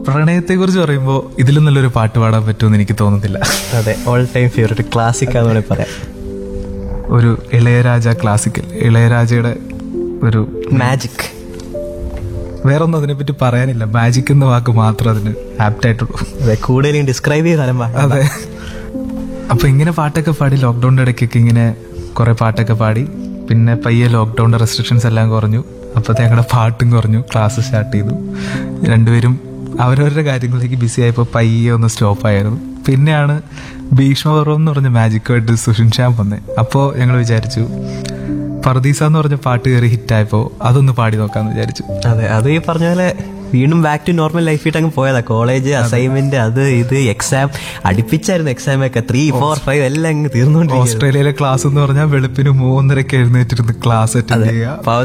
പ്രണയത്തെ കുറിച്ച് പറയുമ്പോൾ ഇതിലും നല്ലൊരു പാട്ട് പാടാൻ പറ്റുമെന്ന് എനിക്ക് തോന്നുന്നില്ല അതെ ഓൾ ടൈം ഫേവറേറ്റ് ക്ലാസിക് ആണെന്ന് വേണമെങ്കിൽ പറയാം ഒരു ഇളയരാജ ക്ലാസിക്കൽ ഇളയരാജയുടെ ഒരു മാജിക് വേറൊന്നും അതിനെപ്പറ്റി പറയാനില്ല മാജിക് എന്ന വാക്ക് മാത്രം അതിന് ആപ്റ്റ് ആയിട്ടുള്ളൂ അതെ കൂടുതലും ഡിസ്ക്രൈബ് ചെയ്താലും അതെ അപ്പൊ ഇങ്ങനെ പാട്ടൊക്കെ പാടി ലോക്ക്ഡൌണിന്റെ ഇടയ്ക്കൊക്കെ ഇങ്ങനെ കുറെ പാട്ടൊക്കെ പാടി പിന്നെ പയ്യെ ലോക്ക്ഡൌണിന്റെ റെസ്ട്രിക്ഷൻസ് എല്ലാം കുറഞ്ഞു അപ്പത്തെ ഞങ്ങളുടെ പാട്ടും കുറഞ്ഞു ക്ലാസ് സ്റ്റാർട്ട് ചെയ്തു രണ്ടുപേരും അവരവരുടെ കാര്യങ്ങളിലേക്ക് ബിസി ആയപ്പോൾ പയ്യെ ഒന്ന് സ്റ്റോപ്പ് ആയിരുന്നു പിന്നെയാണ് ഭീഷ്മപർവം എന്ന് പറഞ്ഞ മാജിക്കുമായിട്ട് സുഷിൻ ശ്യാം വന്നേ അപ്പോൾ ഞങ്ങൾ വിചാരിച്ചു പർദീസ എന്ന് പറഞ്ഞ പാട്ട് കയറി ഹിറ്റായപ്പോൾ അതൊന്ന് പാടി നോക്കാമെന്ന് വിചാരിച്ചു അതെ അത് ഈ പറഞ്ഞ പോലെ വീണ്ടും ബാക്ക് ടു നോർമൽ ലൈഫിട്ട് അങ്ങ് പോയതാ കോളേജ് അസൈൻമെന്റ് അത് ഇത് എക്സാം അടുപ്പിച്ചായിരുന്നു എക്സാം ഒക്കെ ത്രീ ഫോർ ഫൈവ് എല്ലാം അങ്ങ് തീർന്നുകൊണ്ടിരിക്കും ഓസ്ട്രേലിയയിലെ ക്ലാസ് എന്ന് പറഞ്ഞാൽ വെളുപ്പിന് മൂന്നരക്ക് എഴുന്നേറ്റിരുന്ന് ക്ലാസ് അറ്റൻഡ് ചെയ്യുക